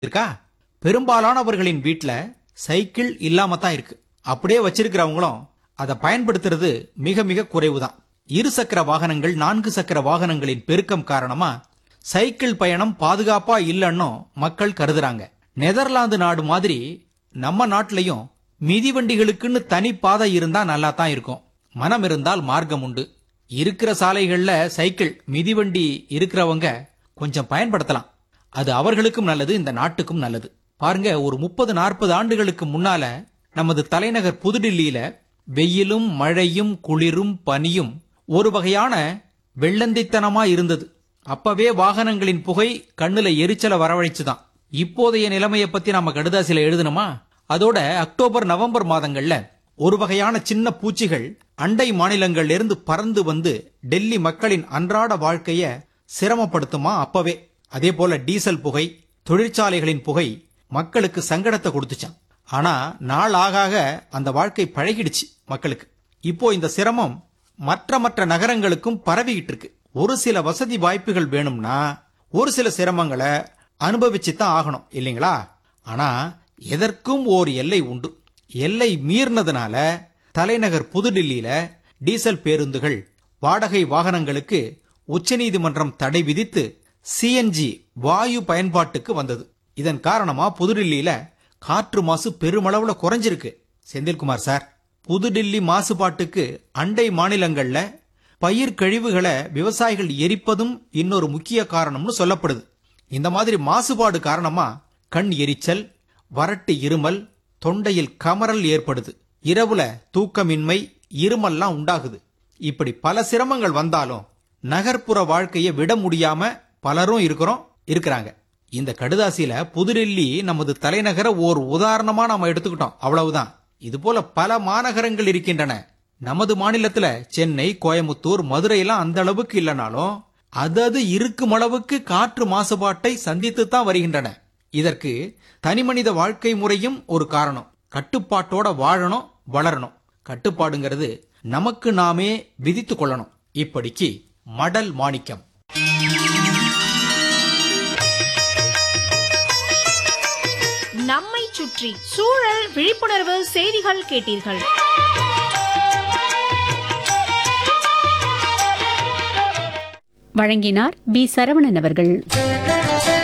இருக்கா பெரும்பாலானவர்களின் வீட்ல சைக்கிள் இல்லாம தான் இருக்கு அப்படியே வச்சிருக்கிறவங்களும் அதை பயன்படுத்துறது மிக மிக குறைவுதான் இரு சக்கர வாகனங்கள் நான்கு சக்கர வாகனங்களின் பெருக்கம் காரணமா சைக்கிள் பயணம் பாதுகாப்பா இல்லைன்னு மக்கள் கருதுறாங்க நெதர்லாந்து நாடு மாதிரி நம்ம நாட்டிலையும் மிதிவண்டிகளுக்குன்னு தனி பாதை இருந்தா நல்லா தான் இருக்கும் மனம் இருந்தால் மார்க்கம் உண்டு இருக்கிற சாலைகள்ல சைக்கிள் மிதிவண்டி இருக்கிறவங்க கொஞ்சம் பயன்படுத்தலாம் அது அவர்களுக்கும் நல்லது இந்த நாட்டுக்கும் நல்லது பாருங்க ஒரு முப்பது நாற்பது ஆண்டுகளுக்கு முன்னால நமது தலைநகர் புதுடில்லியில வெயிலும் மழையும் குளிரும் பனியும் ஒரு வகையான வெள்ளந்தித்தனமா இருந்தது அப்பவே வாகனங்களின் புகை கண்ணுல எரிச்சல வரவழைச்சுதான் இப்போதைய நிலைமைய பத்தி நாம கடுதாசில எழுதணுமா அதோட அக்டோபர் நவம்பர் மாதங்கள்ல ஒரு வகையான சின்ன பூச்சிகள் அண்டை மாநிலங்கள்ல இருந்து பறந்து வந்து டெல்லி மக்களின் அன்றாட வாழ்க்கைய சிரமப்படுத்துமா அப்பவே அதே போல டீசல் புகை தொழிற்சாலைகளின் புகை மக்களுக்கு சங்கடத்தை கொடுத்துச்சான் ஆனா நாள் ஆக ஆக அந்த வாழ்க்கை பழகிடுச்சு மக்களுக்கு இப்போ இந்த சிரமம் மற்ற மற்ற நகரங்களுக்கும் பரவிக்கிட்டு இருக்கு ஒரு சில வசதி வாய்ப்புகள் வேணும்னா ஒரு சில சிரமங்களை அனுபவிச்சு தான் ஆகணும் இல்லைங்களா ஆனா எதற்கும் ஓர் எல்லை உண்டு எல்லை மீறினதுனால தலைநகர் புதுடில்லியில டீசல் பேருந்துகள் வாடகை வாகனங்களுக்கு உச்சநீதிமன்றம் தடை விதித்து சிஎன்ஜி வாயு பயன்பாட்டுக்கு வந்தது இதன் காரணமா புதுடில்லியில காற்று மாசு பெருமளவுல குறைஞ்சிருக்கு செந்தில்குமார் சார் புதுடில்லி மாசுபாட்டுக்கு அண்டை மாநிலங்கள்ல பயிர் கழிவுகளை விவசாயிகள் எரிப்பதும் இன்னொரு முக்கிய காரணம்னு சொல்லப்படுது இந்த மாதிரி மாசுபாடு காரணமா கண் எரிச்சல் வறட்டு இருமல் தொண்டையில் கமறல் ஏற்படுது இரவுல தூக்கமின்மை இருமல்லாம் உண்டாகுது இப்படி பல சிரமங்கள் வந்தாலும் நகர்ப்புற வாழ்க்கையை விட முடியாம பலரும் இருக்கிறோம் இருக்கிறாங்க இந்த கடுதாசியில புதுடெல்லி நமது தலைநகர ஓர் உதாரணமா நாம எடுத்துக்கிட்டோம் அவ்வளவுதான் இது போல பல மாநகரங்கள் இருக்கின்றன நமது மாநிலத்துல சென்னை கோயமுத்தூர் மதுரை எல்லாம் அந்த அளவுக்கு இல்லைனாலும் அதது இருக்கும் அளவுக்கு காற்று மாசுபாட்டை சந்தித்து தான் வருகின்றன இதற்கு தனிமனித வாழ்க்கை முறையும் ஒரு காரணம் கட்டுப்பாட்டோட வாழணும் வளரணும் கட்டுப்பாடுங்கிறது நமக்கு நாமே விதித்து கொள்ளணும் இப்படிக்கு மடல் மாணிக்கம் நம்மை சுற்றி சூழல் விழிப்புணர்வு செய்திகள் கேட்டீர்கள் வழங்கினார் பி சரவணன் அவர்கள்